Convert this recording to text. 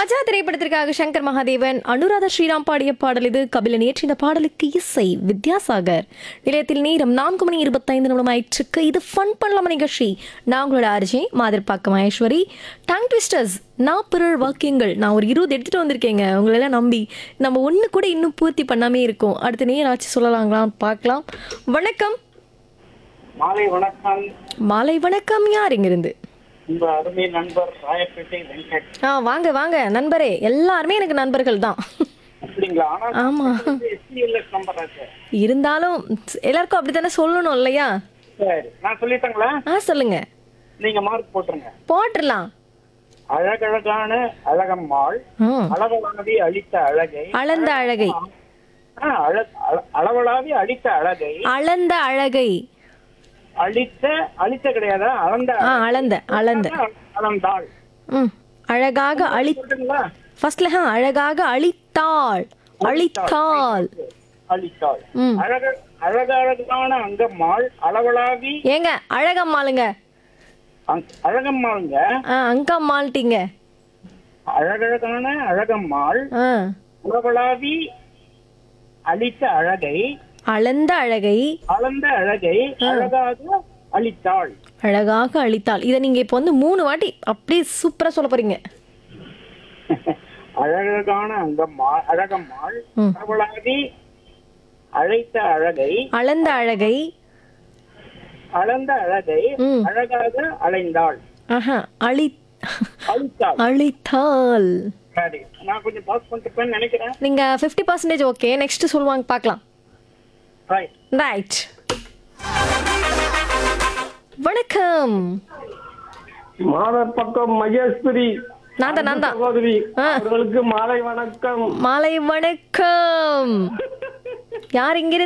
ராஜா திரைப்படத்திற்காக சங்கர் மகாதேவன் அனுராதா ஸ்ரீராம் பாடிய பாடல் இது கபிலன் ஏற்றி இந்த பாடலுக்கு இசை வித்யாசாகர் நிலையத்தில் நேரம் நான்கு மணி இருபத்தைந்து நிமிடம் ஆயிற்றுக்கு இது ஃபன் பண்ணலாம் நிகழ்ச்சி நான் உங்களோட அர்ஜி மாதிர்பாக்கம் மகேஸ்வரி டங் ட்விஸ்டர்ஸ் நான் பிறர் வாக்கியங்கள் நான் ஒரு இருபது எடுத்துட்டு வந்திருக்கேங்க உங்களெல்லாம் நம்பி நம்ம ஒன்று கூட இன்னும் பூர்த்தி பண்ணாமே இருக்கோம் அடுத்த நேராச்சும் சொல்லலாங்களாம் பார்க்கலாம் வணக்கம் மாலை வணக்கம் மாலை வணக்கம் யார் இங்கிருந்து உங்க அருமை நண்பர் ராயப்பேட்டை வெங்கட் ஆ வாங்க வாங்க நண்பரே எல்லாருமே எனக்கு நண்பர்கள் தான் அப்படிங்களா ஆனா ஆமா எஸ்டிஎல்எஸ் நம்பர் சார் இருந்தாலும் எல்லாருக்கும் அப்படித்தானே சொல்லணும் இல்லையா சரி நான் சொல்லிட்டேங்களா ஆ சொல்லுங்க நீங்க மார்க் போட்டுருங்க போட்டுடலாம் அழகழகான அழகம்மாள் ம். அளவளாவி அளித்த அழகை அளந்த அழகை ஆ, அழ- அழ- அளவளாவி அளித்த அழகை அளந்த அழகை அளித்த அளித்த கிடையாதா அளந்த ஆ அளந்த அளந்த அளந்தாள் ம் அழகாக அழி சொல்றீங்களா ஃபர்ஸ்ட்ல ஆ அழகாக அழித்தாள் அழித்தாள் அளித்தாள் ம். அழக அழகழகான அங்கம்மாள் அளவளாவி ஏங்க அழகம்மாளுங்க அங்- அழகம்மாளுங்க ஆ அங்கம்மாள்ட்டீங்க அழகழகான அழகம்மாள் ஆ உறவளாவி அளித்த அழகை அளந்த அழகை அளந்த அழகை அழகாக அளித்தாள் அழகாக அழித்தாள் இதை நீங்க இப்போ வந்து மூணு வாட்டி அப்படியே சூப்பரா சொல்ல போறீங்க அழகழகான அங்கம்மாள் அழகம்மாள் ம். உறவளாவி அழைத்த அழகை அளந்த அழகை அளந்த அழகை ம். அழகாக அலைந்தாள் ஆஹா அழி அளித்தாள் அழித்தாள் சரி நான் கொஞ்சம் பாஸ் பண்ணிருப்பேன்னு நினைக்கிறேன் நீங்க ஃபிஃப்டி பர்சன்டேஜ் ஓகே நெக்ஸ்ட் சொல்லுவாங்க பார்க்கலாம் ரைட் ரைட் வணக்கம் மாதர் பக்கம் மகேஸ்வரி நான் தான் நான் தான் சகோதரி ஆ. அவர்களுக்கு மாலை வணக்கம் மாலை வணக்கம் யார் இங்கிருந்து